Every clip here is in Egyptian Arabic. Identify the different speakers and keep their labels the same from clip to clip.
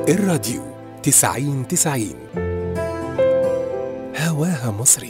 Speaker 1: الراديو تسعين تسعين هواها مصري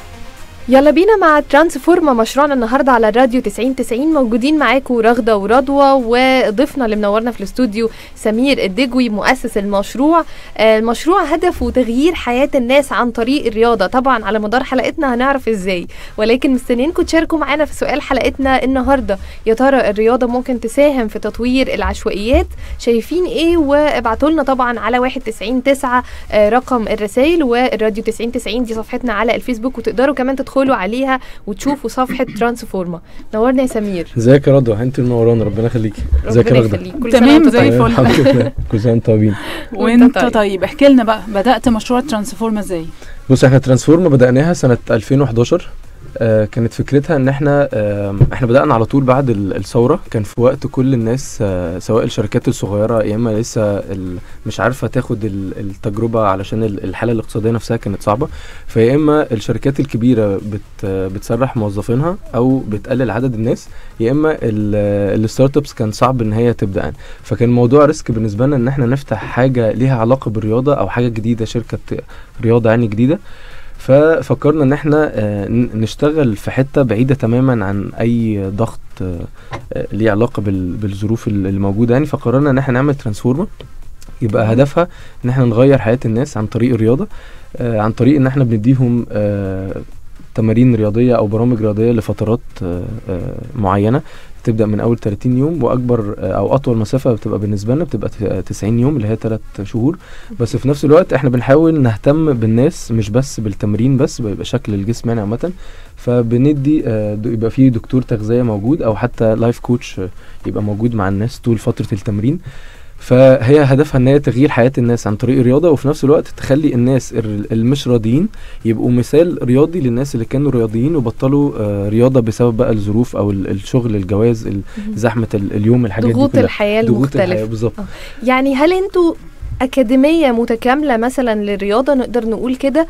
Speaker 2: يلا بينا مع ترانسفورما مشروعنا النهارده على الراديو 90 90 موجودين معاكم رغده ورضوى وضيفنا اللي منورنا في الاستوديو سمير الدجوي مؤسس المشروع آه، المشروع هدفه تغيير حياه الناس عن طريق الرياضه طبعا على مدار حلقتنا هنعرف ازاي ولكن مستنيينكم تشاركوا معانا في سؤال حلقتنا النهارده يا ترى الرياضه ممكن تساهم في تطوير العشوائيات شايفين ايه وابعتوا لنا طبعا على 91 9 آه، رقم الرسائل والراديو 90 90 دي صفحتنا على الفيسبوك وتقدروا كمان تدخلوا عليها وتشوفوا صفحه ترانسفورما نورنا يا سمير
Speaker 3: ازيك يا رضوى انت المنورانا ربنا يخليكي ازيك يا
Speaker 2: ربنا
Speaker 3: رغده
Speaker 2: يخليك كل سنة
Speaker 4: تمام
Speaker 2: وأنت
Speaker 4: زي
Speaker 2: طيب.
Speaker 4: الفل.
Speaker 3: الحمد لله كل سنه وانتم طيبين
Speaker 4: وانت
Speaker 2: طيب.
Speaker 4: طيب. احكي لنا بقى بدات مشروع ترانسفورما ازاي
Speaker 3: بص احنا ترانسفورم بدأناها سنة 2011 آه كانت فكرتها ان احنا آه احنا بدأنا على طول بعد ال- الثورة كان في وقت كل الناس آه سواء الشركات الصغيرة يا اما لسه ال- مش عارفة تاخد ال- التجربة علشان ال- الحالة الاقتصادية نفسها كانت صعبة فيا اما الشركات الكبيرة بت آه، بتسرح موظفينها او بتقلل عدد الناس يا اما ال- الستارت ابس كان صعب ان هي تبدأ يعني فكان الموضوع ريسك بالنسبة لنا ان احنا نفتح حاجة ليها علاقة بالرياضة او حاجة جديدة شركة رياضة يعني جديدة ففكرنا ان احنا آه، ن- نشتغل في حته بعيده تماما عن اي ضغط آه، آه، ليه علاقه بال- بالظروف ال- اللي موجوده يعني فقررنا ان احنا نعمل ترانسفورما يبقى هدفها ان احنا نغير حياه الناس عن طريق الرياضه آه، عن طريق ان احنا بنديهم آه، تمارين رياضيه او برامج رياضيه لفترات آه، آه، معينه تبدا من اول 30 يوم واكبر آه، او اطول مسافه بتبقى بالنسبه لنا بتبقى ت- 90 يوم اللي هي 3 شهور بس في نفس الوقت احنا بنحاول نهتم بالناس مش بس بالتمرين بس بيبقى شكل الجسم يعني عامه فبندي آه، د- يبقى فيه دكتور تغذيه موجود او حتى لايف كوتش آه، يبقى موجود مع الناس طول فتره التمرين فهي هدفها ان هي تغيير حياه الناس عن طريق الرياضه وفي نفس الوقت تخلي الناس ال- المش راضيين يبقوا مثال رياضي للناس اللي كانوا رياضيين وبطلوا آه، رياضه بسبب بقى الظروف او ال- الشغل الجواز ال- زحمه ال- اليوم الحاجات
Speaker 2: ضغوط
Speaker 3: دي كلها
Speaker 2: الحياه
Speaker 3: ضغوط الحياه
Speaker 2: المختلفه
Speaker 3: بالظبط
Speaker 2: يعني هل انتوا أكاديمية متكاملة مثلا للرياضة نقدر نقول كده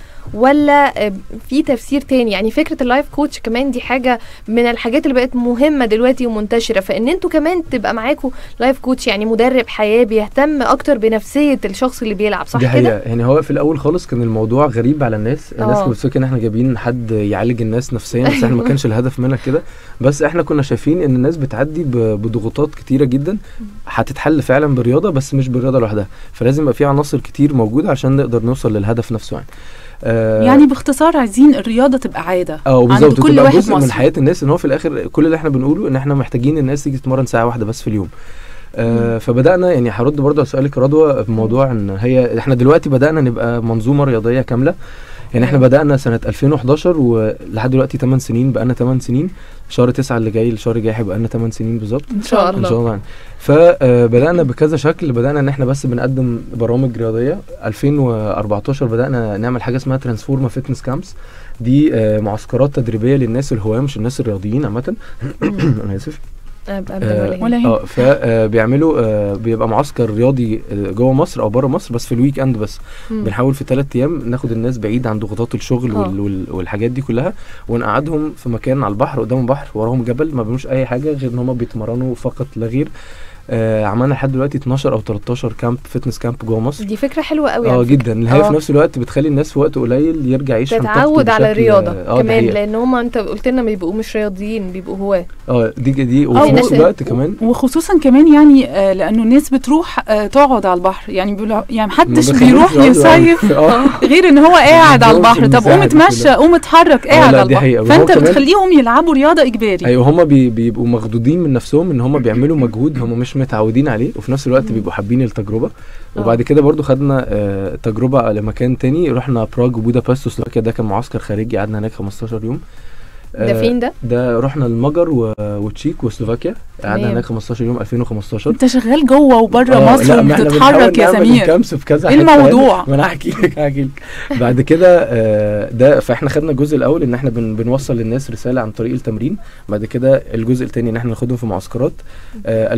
Speaker 2: ولا آه، في تفسير تاني يعني فكرة اللايف كوتش كمان دي حاجة من الحاجات اللي بقت مهمة دلوقتي ومنتشرة فإن انتوا كمان تبقى معاكم لايف كوتش يعني مدرب حياة بيهتم أكتر بنفسية الشخص اللي بيلعب صح
Speaker 3: دي
Speaker 2: كده؟
Speaker 3: حقيقة يعني هو في الاول خالص كان الموضوع غريب على الناس الناس
Speaker 2: آه.
Speaker 3: كانت بتفكر ان احنا جايبين حد يعالج الناس نفسيا بس احنا ما كانش الهدف منها كده بس احنا كنا شايفين ان الناس بتعدي ب- بضغوطات كتيره جدا هتتحل فعلا بالرياضه بس مش بالرياضه لوحدها فلازم يبقى في عناصر كتير موجوده عشان نقدر نوصل للهدف نفسه يعني آه
Speaker 4: يعني باختصار عايزين الرياضه تبقى عاده
Speaker 3: اه
Speaker 4: عند
Speaker 3: بالظبط
Speaker 4: كل
Speaker 3: وتبقى
Speaker 4: واحد
Speaker 3: جزء من
Speaker 4: مصري.
Speaker 3: حياه الناس ان هو في الاخر كل اللي احنا بنقوله ان احنا محتاجين الناس تيجي تتمرن ساعه واحده بس في اليوم آه فبدانا يعني هرد برضه على سؤالك يا رضوى في موضوع ان هي احنا دلوقتي بدانا نبقى منظومه رياضيه كامله يعني احنا
Speaker 2: مم.
Speaker 3: بدانا سنه 2011 ولحد دلوقتي 8 سنين بقالنا 8 سنين شهر 9 اللي جاي الشهر الجاي هيبقى لنا 8 سنين بالظبط
Speaker 4: ان
Speaker 2: شاء
Speaker 4: شاء
Speaker 2: الله.
Speaker 3: ان
Speaker 4: الله
Speaker 3: شاء الله يعني فبدانا بكذا شكل بدانا ان احنا بس بنقدم برامج رياضيه 2014 بدانا نعمل حاجه اسمها ترانسفورما فيتنس كامبس دي آه، معسكرات تدريبيه للناس الهواه مش الناس الرياضيين عامه انا اسف
Speaker 2: أبقى
Speaker 3: آه،
Speaker 2: أبدأ ولا
Speaker 4: ولا
Speaker 2: يهمك.
Speaker 4: يهمك.
Speaker 3: اه فبيعملوا آه، بيبقى معسكر رياضي آه، جوه مصر او بره مصر بس في الويك اند بس
Speaker 2: مم.
Speaker 3: بنحاول في ثلاث ايام ناخد الناس بعيد عن ضغوطات الشغل
Speaker 2: آه.
Speaker 3: وال وال والحاجات دي كلها ونقعدهم في مكان على البحر قدام البحر وراهم جبل ما بيعملوش اي حاجه غير ان هم بيتمرنوا فقط لا غير آه عملنا لحد دلوقتي 12 او 13 كامب فتنس كامب جوه مصر
Speaker 2: دي فكرة حلوة قوي
Speaker 3: اه
Speaker 2: على فكرة.
Speaker 3: جدا اللي هي
Speaker 2: آه.
Speaker 3: في نفس الوقت بتخلي الناس في وقت قليل يرجع يعيش عن طاقته
Speaker 2: تتعود على
Speaker 3: بشكل-
Speaker 2: الرياضة
Speaker 3: اه دي
Speaker 2: كمان
Speaker 3: حقيقة.
Speaker 2: لأن هما أنت قلت لنا بيبقوا مش رياضيين بيبقوا هواة
Speaker 3: اه دي دي
Speaker 4: آه،
Speaker 3: وفي نفس
Speaker 2: ناس-
Speaker 3: الوقت كمان
Speaker 4: وخصوصا كمان يعني آه لانه الناس بتروح آه تقعد على البحر يعني بيقولوا يعني محدش
Speaker 3: ما
Speaker 4: بيروح
Speaker 3: بيخلوش يقعدوا
Speaker 4: يصيف
Speaker 3: اه
Speaker 4: غير ان هو قاعد على
Speaker 3: بيقعدوا في
Speaker 4: البحر طب قوم
Speaker 3: المساحة دي
Speaker 4: اتمشى
Speaker 3: كلها.
Speaker 4: قوم اتحرك
Speaker 3: آه،
Speaker 4: قاعد
Speaker 3: لا،
Speaker 4: على
Speaker 3: دي
Speaker 4: البحر
Speaker 3: حقيقة. وهو
Speaker 4: فانت
Speaker 3: كمان-
Speaker 4: بتخليهم يلعبوا رياضه اجباري
Speaker 3: ايوه هما بي بيبقوا مخضوضين من نفسهم ان هما بيعملوا مجهود هما مش متعودين عليه وفي نفس الوقت
Speaker 2: مم.
Speaker 3: بيبقوا حابين التجربه
Speaker 2: آه.
Speaker 3: وبعد كده برضو خدنا آه تجربه لمكان تاني رحنا براغ وبودابست وسلوفاكيا ده كان معسكر خارجي قعدنا هناك 15 يوم
Speaker 2: ده فين ده؟
Speaker 3: ده رحنا المجر و- وتشيك وسلوفاكيا قعدنا
Speaker 2: تمام.
Speaker 3: هناك 15 يوم 2015
Speaker 4: انت شغال جوه وبره
Speaker 3: آه،
Speaker 4: مصر
Speaker 3: لا، ما احنا
Speaker 4: وبتتحرك
Speaker 3: بنحاول
Speaker 4: يا
Speaker 3: نعمل
Speaker 4: سمير
Speaker 3: الكامس في كذا
Speaker 4: ايه
Speaker 3: حتة يعني.
Speaker 4: الموضوع؟
Speaker 3: ما انا هحكي لك هحكي لك بعد كده آه، ده فاحنا خدنا الجزء الاول ان احنا بن بنوصل للناس رساله عن طريق التمرين بعد كده الجزء الثاني ان احنا ناخدهم في معسكرات آه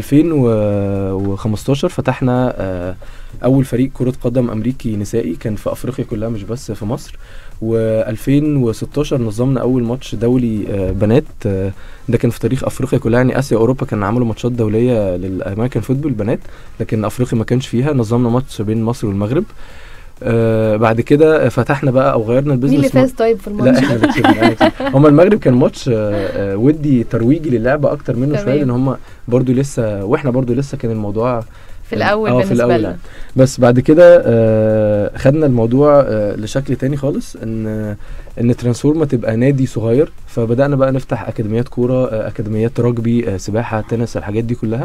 Speaker 3: 2015 فتحنا آه اول فريق كره قدم امريكي نسائي كان في افريقيا كلها مش بس في مصر و2016 نظمنا اول ماتش دولي آه، بنات آه، ده كان في تاريخ افريقيا كلها يعني اسيا واوروبا كانوا عملوا ماتشات دوليه للامريكان فوتبول بنات لكن افريقيا ما كانش فيها نظمنا ماتش بين مصر والمغرب آه بعد كده فتحنا بقى او غيرنا البيزنس
Speaker 2: مين اللي فاز طيب في
Speaker 3: لا
Speaker 2: الماتش
Speaker 3: احنا
Speaker 2: ده؟
Speaker 3: اللي كسبنا احنا كسبنا. هما المغرب كان ماتش آه، آه، ودي ترويجي للعبه اكتر منه
Speaker 2: تمام.
Speaker 3: شويه لان هما برضو لسه واحنا برضو لسه كان الموضوع
Speaker 2: في الاول
Speaker 3: اه في
Speaker 2: بالنسبه
Speaker 3: الاول
Speaker 2: لنا
Speaker 3: يعني. بس بعد كده آه خدنا الموضوع آه لشكل تاني خالص ان ان ترانسفورما تبقى نادي صغير فبدانا بقى نفتح اكاديميات كوره آه اكاديميات رجبي آه سباحه تنس الحاجات دي كلها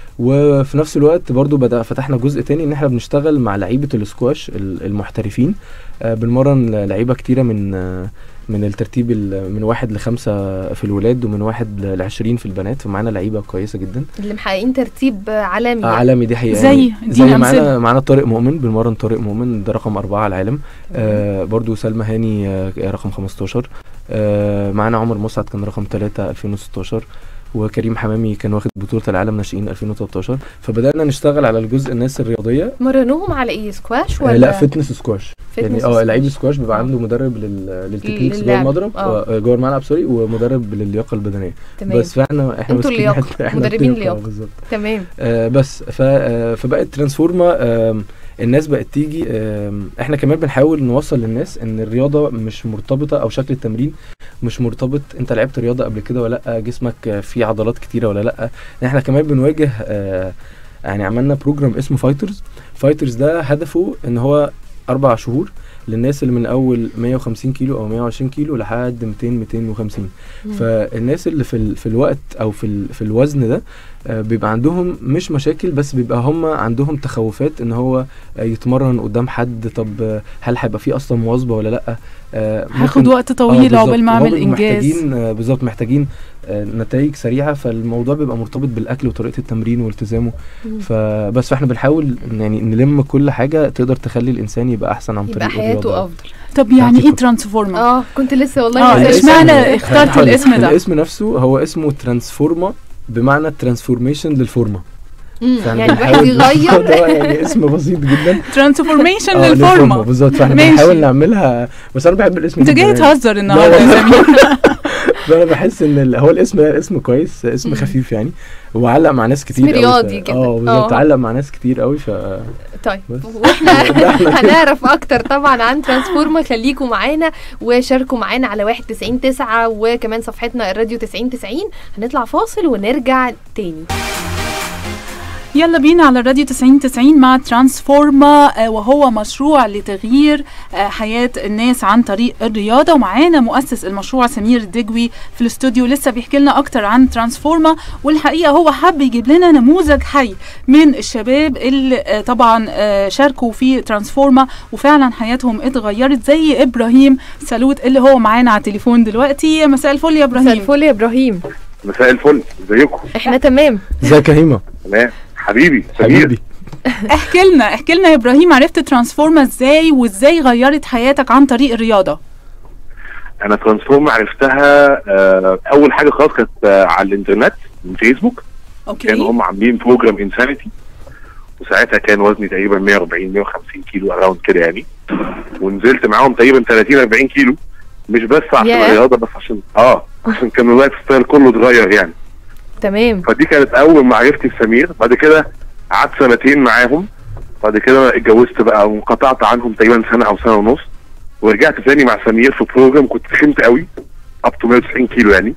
Speaker 3: وفي نفس الوقت برضو بدا فتحنا جزء تاني ان احنا بنشتغل مع لعيبه الاسكواش ال- المحترفين آه بنمرن لعيبه كتيره من آه من الترتيب ال- من واحد لخمسة في الولاد ومن واحد ل- لعشرين في البنات فمعانا لعيبه كويسه جدا
Speaker 2: اللي محققين ترتيب عالمي
Speaker 3: آه،
Speaker 2: يعني.
Speaker 3: عالمي دي حقيقه
Speaker 4: زي
Speaker 3: يعني
Speaker 4: اديني
Speaker 3: زي معانا
Speaker 4: أمثلة.
Speaker 3: معانا طارق مؤمن بنمرن طارق مؤمن ده رقم أربعة على العالم آه برضو سلمى هاني آه رقم 15 آه معانا عمر مسعد كان رقم 3 2016 وكريم حمامي كان واخد بطولة العالم ناشئين 2013 فبدأنا نشتغل على الجزء الناس الرياضية
Speaker 2: مرنوهم على ايه سكواش
Speaker 3: آه
Speaker 2: ولا
Speaker 3: لا فتنس سكواش يعني
Speaker 2: فتنس
Speaker 3: اه
Speaker 2: سكواش.
Speaker 3: لعيب السكواش بيبقى
Speaker 2: آه.
Speaker 3: عنده مدرب لل... للتكنيكس جوه
Speaker 2: للعب.
Speaker 3: المضرب
Speaker 2: آه.
Speaker 3: آه، جوه الملعب سوري ومدرب للياقة البدنية
Speaker 2: تمام
Speaker 3: بس فاحنا احنا
Speaker 2: انتوا
Speaker 3: ماسكين
Speaker 2: اللياقة،
Speaker 3: حتة- احنا
Speaker 2: مدربين
Speaker 3: اللياقة،
Speaker 2: لياقة.
Speaker 3: بالظبط
Speaker 2: تمام
Speaker 3: آه بس ف آه فبقت ترانسفورما آم، الناس بقت تيجي آم، احنا كمان بنحاول نوصل للناس ان الرياضه مش مرتبطه او شكل التمرين مش مرتبط انت لعبت رياضه قبل كده ولا لا جسمك آه، فيه عضلات كتيره ولا لا احنا كمان بنواجه آه يعني عملنا بروجرام اسمه فايترز فايترز ده هدفه ان هو اربع شهور للناس اللي من اول 150 كيلو او 120 كيلو لحد 200 250
Speaker 2: مم.
Speaker 3: فالناس اللي في ال... في الوقت او في ال... في الوزن ده آه، بيبقى عندهم مش مشاكل بس بيبقى هم عندهم تخوفات ان هو آه، يتمرن قدام حد طب آه، هل هيبقى فيه اصلا مواظبه ولا لا آه،
Speaker 4: هاخد
Speaker 3: ممكن-
Speaker 4: وقت
Speaker 3: آه،
Speaker 4: طويل
Speaker 3: بالظبط.
Speaker 4: عقبال ما
Speaker 3: وهو
Speaker 4: اعمل
Speaker 3: بيبقوا
Speaker 4: انجاز
Speaker 3: محتاجين آه، بالظبط محتاجين آه، نتائج سريعه فالموضوع بيبقى مرتبط بالاكل وطريقه التمرين والتزامه
Speaker 2: مم.
Speaker 3: فبس فاحنا بنحاول يعني نلم كل حاجه تقدر تخلي الانسان يبقى احسن عن
Speaker 2: يبقى
Speaker 3: طريق
Speaker 2: حياته
Speaker 3: الرياضه
Speaker 2: افضل
Speaker 4: طب يعني
Speaker 3: أعطيكم.
Speaker 4: ايه ترانسفورما
Speaker 2: اه كنت لسه والله
Speaker 4: آه،
Speaker 2: عايزة
Speaker 4: إيش
Speaker 2: أسأل.
Speaker 4: معنى اخترت
Speaker 3: هقول لك،
Speaker 4: الاسم ده؟
Speaker 3: الاسم نفسه هو اسمه ترانسفورما بمعنى ترانسفورميشن للفورمه
Speaker 2: مم،
Speaker 3: فاحنا
Speaker 2: يعني الواحد
Speaker 3: بنحاول-
Speaker 2: يغير
Speaker 3: ده يعني اسم بسيط جدا
Speaker 4: ترانسفورميشن
Speaker 3: آه،
Speaker 4: للفورمه
Speaker 3: بالظبط فاحنا
Speaker 4: ماشي.
Speaker 3: بنحاول نعملها بس انا بحب الاسم
Speaker 4: انت
Speaker 3: جداً
Speaker 4: جاي
Speaker 3: يعني.
Speaker 4: تهزر النهارده يا
Speaker 3: لا، لا.
Speaker 4: سمير
Speaker 3: فانا بحس ان ال- هو الاسم اسم كويس اسم
Speaker 2: مم.
Speaker 3: خفيف يعني وعلق مع ناس كتير
Speaker 2: اسم
Speaker 3: قوي ف-
Speaker 2: رياضي كده.
Speaker 3: اه بالظبط
Speaker 2: آه.
Speaker 3: علق مع ناس كتير قوي ف
Speaker 2: طيب
Speaker 3: بس.
Speaker 2: واحنا
Speaker 3: ده احنا كده.
Speaker 2: هنعرف اكتر طبعا عن ترانسفورما خليكم معانا وشاركوا معانا على واحد تسعين تسعة وكمان صفحتنا الراديو تسعين تسعين هنطلع فاصل ونرجع تاني
Speaker 4: يلا بينا على الراديو 90 90 مع ترانسفورما آه، وهو مشروع لتغيير آه، حياة الناس عن طريق الرياضة ومعانا مؤسس المشروع سمير الدجوي في الاستوديو لسه بيحكي لنا أكتر عن ترانسفورما والحقيقة هو حب يجيب لنا نموذج حي من الشباب اللي آه، طبعا آه، شاركوا في ترانسفورما وفعلا حياتهم اتغيرت زي إبراهيم سالوت اللي هو معانا على التليفون دلوقتي مساء الفل يا
Speaker 2: مساء
Speaker 4: إبراهيم
Speaker 2: الفل يا ابراهيم
Speaker 5: مساء الفل ازيكم
Speaker 2: احنا تمام
Speaker 3: ازيك يا هيما
Speaker 5: تمام حبيبي سمير
Speaker 3: حبيبي
Speaker 4: احكي لنا احكي لنا يا ابراهيم عرفت ترانسفورما ازاي وازاي غيرت حياتك عن طريق الرياضه
Speaker 5: انا ترانسفورم عرفتها آه، اول حاجه خلاص كانت آه، على الانترنت من فيسبوك كانوا
Speaker 4: اوكي
Speaker 5: هم عاملين بروجرام انسانيتي وساعتها كان وزني تقريبا 140 150 كيلو اراوند كده يعني ونزلت معاهم تقريبا 30 40 كيلو مش بس عشان
Speaker 2: ياه.
Speaker 5: الرياضه بس عشان اه عشان كان اللايف ستايل كله اتغير يعني
Speaker 2: تمام
Speaker 5: فدي كانت اول معرفتي بسمير بعد كده قعدت سنتين معاهم بعد كده اتجوزت بقى وانقطعت عنهم تقريبا سنه او سنه ونص ورجعت تاني مع سمير في بروجرام كنت تخنت قوي اب تو 190 كيلو يعني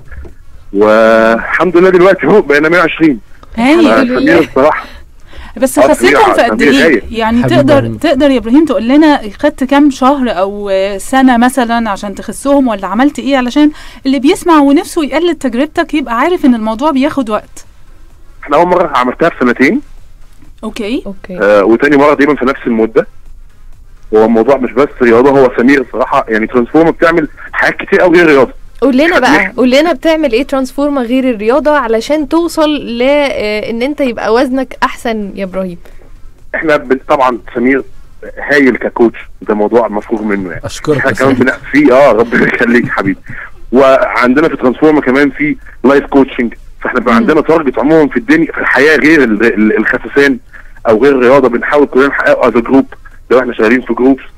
Speaker 5: والحمد لله دلوقتي اهو بقينا 120
Speaker 2: الحمد
Speaker 4: هاي
Speaker 2: لله.
Speaker 5: سمير الصراحه
Speaker 4: بس
Speaker 5: آه،
Speaker 4: خسيتهم
Speaker 5: سمير-
Speaker 4: في قد
Speaker 5: سمير
Speaker 4: ايه
Speaker 5: هايل.
Speaker 4: يعني
Speaker 3: حبيبي
Speaker 4: تقدر
Speaker 3: إبراهيم.
Speaker 4: تقدر يا ابراهيم تقول لنا خدت كام شهر او آه، سنه مثلا عشان تخسهم ولا عملت ايه علشان اللي بيسمع ونفسه يقلد تجربتك يبقى عارف ان الموضوع بياخد وقت
Speaker 5: احنا اول مره عملتها في سنتين
Speaker 4: اوكي
Speaker 2: اوكي
Speaker 5: آه وتاني مره تقريبا في نفس المده هو الموضوع مش بس رياضه هو سمير الصراحه يعني ترانسفورم بتعمل حاجات كتير قوي غير رياضه
Speaker 2: قول لنا بقى
Speaker 5: خلينا-
Speaker 2: قول لنا بتعمل ايه ترانسفورما غير الرياضه علشان توصل ل آه، ان انت يبقى وزنك احسن يا ابراهيم
Speaker 5: احنا بن- طبعا سمير هايل ككوتش ده موضوع مفروغ منه يعني
Speaker 3: اشكرك
Speaker 5: احنا
Speaker 3: يا
Speaker 5: كمان
Speaker 3: سيدي.
Speaker 5: بنق في اه ربنا يخليك حبيبي وعندنا في ترانسفورما كمان في لايف كوتشنج فاحنا بقى
Speaker 2: مم.
Speaker 5: عندنا تارجت عموما في الدنيا في الحياه غير ال- ال- الخسسان او غير الرياضه بنحاول كلنا نحققه از جروب لو احنا شغالين في جروبس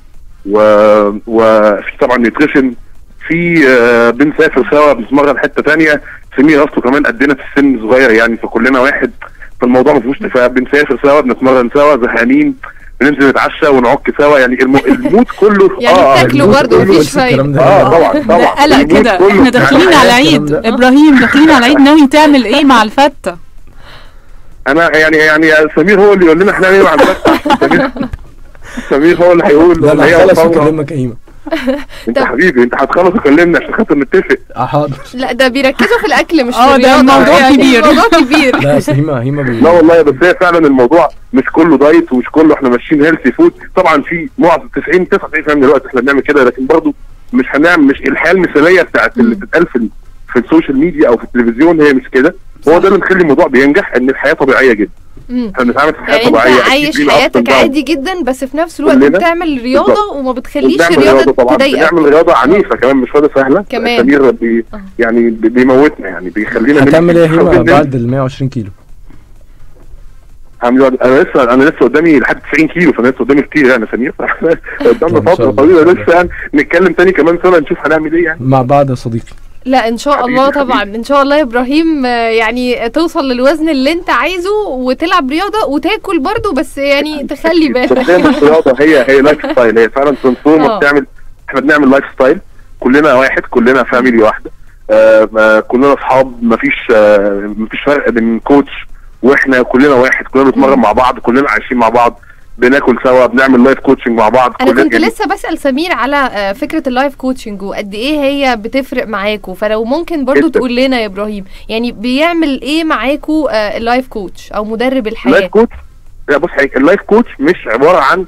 Speaker 5: و... وفي طبعا نيوتريشن في آه، بنسافر سوا بنتمرن حته تانية سمير اصله كمان قدنا في السن صغير يعني فكلنا واحد فالموضوع ما فيهوش اتفاق بنسافر سوا بنتمرن سوا زهقانين بننزل نتعشى ونعك سوا يعني الم... المود كله
Speaker 2: يعني بتاكلوا
Speaker 5: المود
Speaker 2: برضه
Speaker 5: كله-
Speaker 2: مفيش فايده
Speaker 3: الكلام ده
Speaker 5: اه طبعا
Speaker 4: ده
Speaker 5: طبعا
Speaker 4: قلق
Speaker 5: المود
Speaker 4: كده
Speaker 5: كله
Speaker 4: احنا
Speaker 5: بتاع
Speaker 4: داخلين
Speaker 5: الحياة.
Speaker 4: على عيد
Speaker 3: الكلام ده.
Speaker 4: ابراهيم داخلين على عيد ناوي تعمل ايه مع الفته
Speaker 5: انا يعني يعني سمير هو اللي يقول لنا احنا نعمل ايه مع الفتح سمير سمير هو اللي هيقول
Speaker 3: لا
Speaker 5: ولا
Speaker 3: انا
Speaker 5: هي
Speaker 3: هخلص
Speaker 5: الفورة.
Speaker 3: واكلمك يا هيما
Speaker 5: انت حبيبي انت هتخلص وكلمنا عشان خاطر نتفق
Speaker 3: آه، حاضر
Speaker 2: لا ده بيركزوا في الاكل مش
Speaker 4: اه،
Speaker 2: في
Speaker 4: ده
Speaker 2: الرياضه
Speaker 4: موضوع
Speaker 2: يعني
Speaker 4: كبير.
Speaker 2: موضوع كبير
Speaker 3: لا اصل هيما هيما بي...
Speaker 5: لا والله بس هي فعلا الموضوع مش كله دايت ومش كله احنا ماشيين هيلثي فود طبعا في معظم 90 99% من الوقت احنا بنعمل كده لكن برضو مش هنعمل مش الحياه المثاليه بتاعت اللي بتتقال في ال- في السوشيال ميديا او في التلفزيون هي مش كده هو ده اللي مخلي الموضوع بينجح ان الحياه طبيعيه جدا
Speaker 2: مم.
Speaker 5: احنا بنتعامل في حياه
Speaker 2: يعني
Speaker 5: طبيعيه
Speaker 2: انت
Speaker 5: أكيد
Speaker 2: عايش
Speaker 5: لينا ups and
Speaker 2: حياتك
Speaker 5: downs.
Speaker 2: عادي جدا بس في نفس الوقت
Speaker 5: كلنا.
Speaker 2: بتعمل رياضه
Speaker 5: بالظبط.
Speaker 2: وما بتخليش
Speaker 5: بنعمل
Speaker 2: الرياضه
Speaker 5: طبعا
Speaker 2: تضايقك
Speaker 5: بنعمل رياضه عنيفه كمان مش رياضه سهله
Speaker 2: كمان.
Speaker 5: سمير بي
Speaker 2: آه.
Speaker 5: يعني بي- بيموتنا يعني بيخلينا
Speaker 3: هتعمل ايه يا هيما
Speaker 5: عاوزين
Speaker 3: بعد ال 120 كيلو
Speaker 5: هعمل انا لسه انا لسه قدامي لحد 90 كيلو فانا لسه قدامي كتير يعني يا سمير قدامنا
Speaker 3: إن شاء
Speaker 5: فتره
Speaker 3: الله.
Speaker 5: طويله لسه يعني نتكلم تاني كمان سنه نشوف هنعمل ايه يعني
Speaker 3: مع بعض يا صديقي
Speaker 2: لا ان شاء
Speaker 5: حبيبي،
Speaker 2: الله
Speaker 5: حبيبي.
Speaker 2: طبعا ان شاء الله يا ابراهيم آه، يعني توصل للوزن اللي انت عايزه وتلعب رياضه وتاكل برضو بس يعني تخلي
Speaker 5: بس هي
Speaker 2: بالك
Speaker 5: مش رياضه هي هي لايف ستايل هي فعلا ترانسفورم
Speaker 2: آه.
Speaker 5: بتعمل احنا بنعمل لايف ستايل كلنا واحد كلنا فاميلي واحده آه ما- كلنا اصحاب مفيش آه مفيش فرق بين كوتش واحنا كلنا واحد كلنا بنتمرن مع بعض كلنا عايشين مع بعض بناكل سوا بنعمل لايف كوتشنج مع بعض
Speaker 2: انا
Speaker 5: كلنا
Speaker 2: كنت
Speaker 5: يعني
Speaker 2: لسه بسال سمير على آه، فكره اللايف كوتشنج وقد ايه هي بتفرق معاكوا فلو ممكن برضو
Speaker 5: جداً.
Speaker 2: تقول لنا يا ابراهيم يعني بيعمل ايه معاكوا آه، اللايف كوتش او مدرب
Speaker 5: اللايف
Speaker 2: الحياه
Speaker 5: كوتش لا بص حضرتك اللايف كوتش مش عباره عن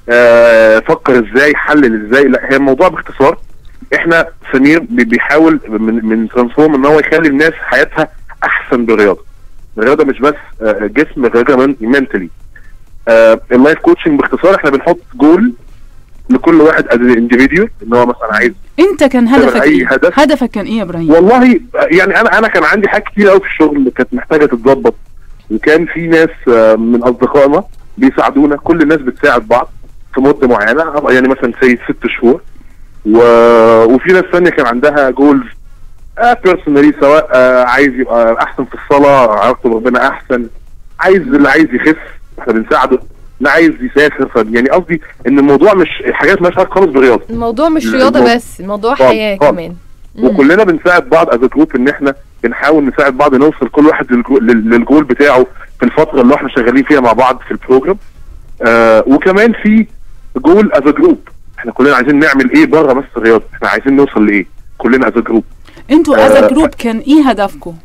Speaker 5: آه فكر ازاي حلل ازاي لا هي الموضوع باختصار احنا سمير بي- بيحاول من من ترانسفورم ان هو يخلي الناس حياتها احسن بالرياضه الرياضه مش بس آه جسم الرياضه كمان منتلي آه اللايف كوتشنج باختصار احنا بنحط جول لكل واحد از انديفيديو ان هو مثلا عايز
Speaker 4: انت كان هدفك
Speaker 5: أي
Speaker 4: ايه
Speaker 5: هدف.
Speaker 4: هدفك كان ايه يا ابراهيم
Speaker 5: والله يعني انا انا كان عندي حاجات كتير قوي في الشغل كانت محتاجه تتظبط وكان في ناس آه، من اصدقائنا بيساعدونا كل الناس بتساعد بعض في مده معينه يعني مثلا سي ست شهور و... وفي ناس ثانيه كان عندها جولز آه بيرسونالي سواء آه عايز يبقى احسن في الصلاه علاقته بربنا احسن عايز اللي عايز يخس احنا بنساعده اللي عايز يسافر ف- يعني قصدي ان الموضوع مش الحاجات مالهاش علاقه خالص بالرياضه
Speaker 2: الموضوع مش
Speaker 5: لا،
Speaker 2: رياضه
Speaker 5: الموضوع-
Speaker 2: بس الموضوع
Speaker 5: خالص،
Speaker 2: حياه
Speaker 5: خالص.
Speaker 2: كمان مم.
Speaker 5: وكلنا بنساعد بعض از جروب ان احنا بنحاول نساعد بعض نوصل كل واحد للجو- لل- للجول بتاعه في الفتره اللي احنا شغالين فيها مع بعض في البروجرام آه وكمان في جول از جروب احنا كلنا عايزين نعمل ايه بره بس الرياضه احنا عايزين نوصل لايه كلنا از جروب
Speaker 4: انتوا از
Speaker 5: آه،
Speaker 4: جروب كان ايه هدفكم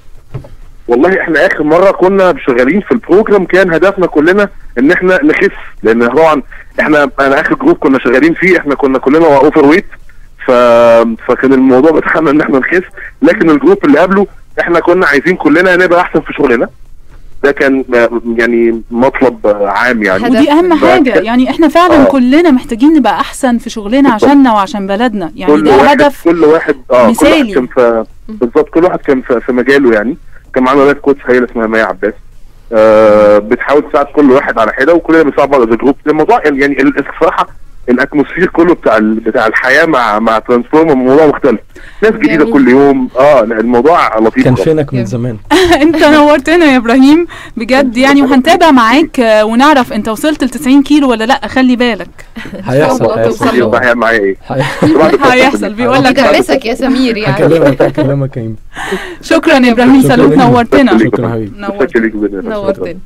Speaker 5: والله احنا اخر مره كنا شغالين في البروجرام كان هدفنا كلنا ان احنا نخس لان طبعا احنا انا اخر جروب كنا شغالين فيه احنا كنا كلنا اوفر ويت ف... فكان الموضوع بتاعنا ان احنا نخس لكن الجروب اللي قبله احنا كنا عايزين كلنا نبقى احسن في شغلنا ده كان آه، يعني مطلب آه، عام يعني
Speaker 2: هدف.
Speaker 4: ودي اهم
Speaker 5: ف-
Speaker 4: حاجه يعني احنا فعلا
Speaker 5: آه.
Speaker 4: كلنا محتاجين نبقى احسن في شغلنا
Speaker 5: بالظبط.
Speaker 4: عشاننا وعشان بلدنا يعني
Speaker 5: كل
Speaker 4: ده
Speaker 5: واحد
Speaker 4: هدف
Speaker 5: كل واحد اه كل
Speaker 4: مثالي.
Speaker 5: واحد كان في بالظبط كل واحد كان في, في مجاله يعني كان معانا لايف كوتش هي اللي اسمها مaya عباس آه بتحاول تساعد كل واحد على حده وكلنا بنساعد بعض از جروب الموضوع يعني يعني ال- الصراحه الاتموسفير كله بتاع ال- بتاع الحياه مع مع ترانسفورم الموضوع مختلف ناس جديده
Speaker 2: جميل.
Speaker 5: كل يوم اه لا، الموضوع لطيف
Speaker 3: كان
Speaker 5: خالص.
Speaker 3: فينك من
Speaker 2: جميل.
Speaker 3: زمان
Speaker 4: انت نورتنا يا ابراهيم بجد يعني وهنتابع معاك آه، ونعرف انت وصلت ل 90 كيلو ولا لا خلي بالك
Speaker 3: هيحصل
Speaker 2: الله
Speaker 3: هيحصل
Speaker 2: توصل له.
Speaker 5: يبقى هيعمل معايا ايه
Speaker 3: هي-
Speaker 5: بعد الفترة
Speaker 4: هيحصل،
Speaker 5: دي.
Speaker 4: بيقول لك
Speaker 2: يدرسك يا سمير يعني
Speaker 3: هكلمك هكلمك يا هيما
Speaker 4: شكرا يا ابراهيم
Speaker 3: شكراً
Speaker 4: سلوك
Speaker 3: ليك.
Speaker 4: نورتنا
Speaker 3: شكرا حبيبي
Speaker 4: نورتنا
Speaker 5: متشكر ليك جدا
Speaker 2: نورتني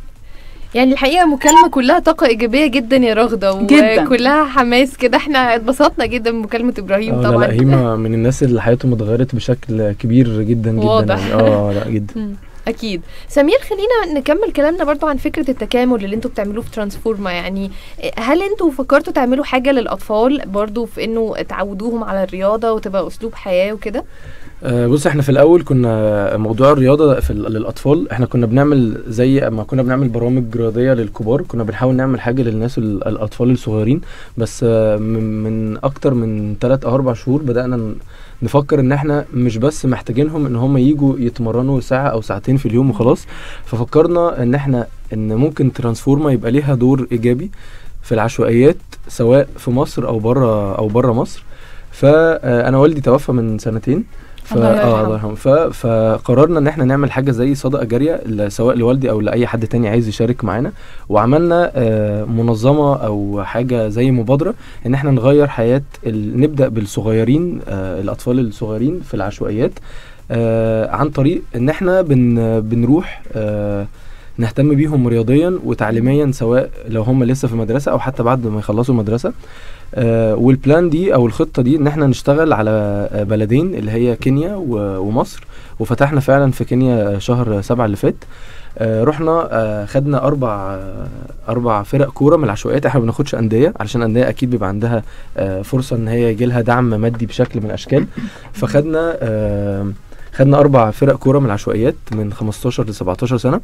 Speaker 2: يعني الحقيقه مكالمه كلها طاقه ايجابيه جدا يا رغده
Speaker 4: جداً.
Speaker 2: وكلها حماس كده احنا اتبسطنا جدا بمكالمه ابراهيم
Speaker 3: آه، لا
Speaker 2: طبعا
Speaker 3: لا هيما من الناس اللي حياتهم اتغيرت بشكل كبير جدا جدا
Speaker 2: واضح.
Speaker 3: يعني اه لا جدا
Speaker 2: مم. اكيد سمير خلينا نكمل كلامنا برضو عن فكره التكامل اللي انتوا بتعملوه في ترانسفورما يعني هل انتوا فكرتوا تعملوا حاجه للاطفال برضو في انه تعودوهم على الرياضه وتبقى اسلوب حياه وكده
Speaker 3: آه، بص احنا في الاول كنا موضوع الرياضه في ال- للاطفال احنا كنا بنعمل زي ما كنا بنعمل برامج رياضيه للكبار كنا بنحاول نعمل حاجه للناس ال- الاطفال الصغيرين بس آه، من, من اكتر من 3 او 4 شهور بدانا ن- نفكر ان احنا مش بس محتاجينهم ان هم يجوا يتمرنوا ساعه او ساعتين في اليوم وخلاص ففكرنا ان احنا ان ممكن ترانسفورما يبقى ليها دور ايجابي في العشوائيات سواء في مصر او بره او بره مصر فانا والدي توفى من سنتين ف...
Speaker 4: الله يرحمه.
Speaker 3: اه الله يرحمه ف... فقررنا ان احنا نعمل حاجه زي صدقه جاريه ل- سواء لوالدي او لاي حد تاني عايز يشارك معانا وعملنا آه منظمه او حاجه زي مبادره ان احنا نغير حياه ال... نبدا بالصغيرين آه الاطفال الصغيرين في العشوائيات آه عن طريق ان احنا بن... بنروح آه نهتم بيهم رياضيا وتعليميا سواء لو هم لسه في المدرسه او حتى بعد ما يخلصوا المدرسه آه والبلان دي او الخطه دي ان احنا نشتغل على آه بلدين اللي هي كينيا و- ومصر وفتحنا فعلا في كينيا شهر سبعة اللي فات آه رحنا آه خدنا اربع آه اربع فرق كوره من العشوائيات احنا ما بناخدش انديه علشان انديه اكيد بيبقى عندها آه فرصه ان هي يجي لها دعم مادي بشكل من الاشكال فخدنا آه خدنا اربع فرق كوره من العشوائيات من 15 ل 17 سنه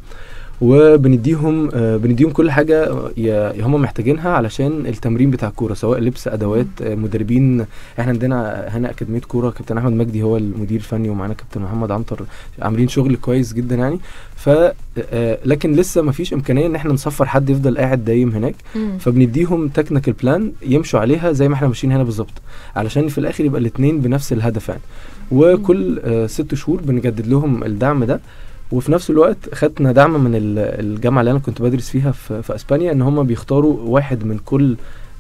Speaker 3: وبنديهم آه بنديهم كل حاجه ي- هم محتاجينها علشان التمرين بتاع الكوره سواء لبس ادوات آه مدربين احنا عندنا هنا اكاديميه كوره كابتن احمد مجدي هو المدير الفني ومعانا كابتن محمد عنتر عاملين شغل كويس جدا يعني ف آه، لكن لسه ما فيش امكانيه ان احنا نسفر حد يفضل قاعد دايم هناك
Speaker 2: مم.
Speaker 3: فبنديهم تكنيكال بلان يمشوا عليها زي ما احنا ماشيين هنا بالظبط علشان في الاخر يبقى الاثنين بنفس الهدف يعني وكل آه ست شهور بنجدد لهم الدعم ده وفي نفس الوقت خدنا دعم من ال- الجامعه اللي انا كنت بدرس فيها في, في اسبانيا ان هم بيختاروا واحد من كل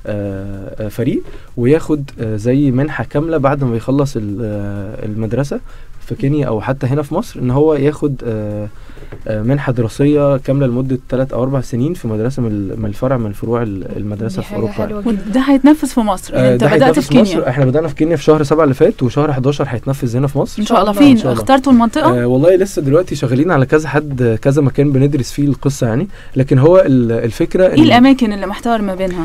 Speaker 3: آه، آه، فريق وياخد آه، زي منحه كامله بعد ما يخلص ال- آه، المدرسه في كينيا او حتى هنا في مصر ان هو ياخد آه، آه، منحه دراسيه كامله لمده 3 او 4 سنين في مدرسه من ال- من الفرع من فروع ال- المدرسه
Speaker 2: دي
Speaker 3: في
Speaker 2: حاجه
Speaker 3: اوروبا يعني.
Speaker 2: حلوه جدا
Speaker 4: وده هيتنفذ في مصر يعني
Speaker 3: آه،
Speaker 4: انت
Speaker 3: ده
Speaker 4: بدات
Speaker 3: هيتنفذ
Speaker 4: في كينيا
Speaker 3: مصر احنا بدانا في كينيا في شهر 7 اللي فات وشهر 11 هيتنفذ هنا في مصر
Speaker 4: ان شاء الله
Speaker 2: إن
Speaker 4: فين
Speaker 3: شاء الله.
Speaker 4: اخترتوا المنطقه
Speaker 3: آه والله لسه دلوقتي شغالين على كذا حد كذا مكان بندرس فيه القصه يعني لكن هو ال- الفكره
Speaker 4: ايه الاماكن اللي محتار ما بينها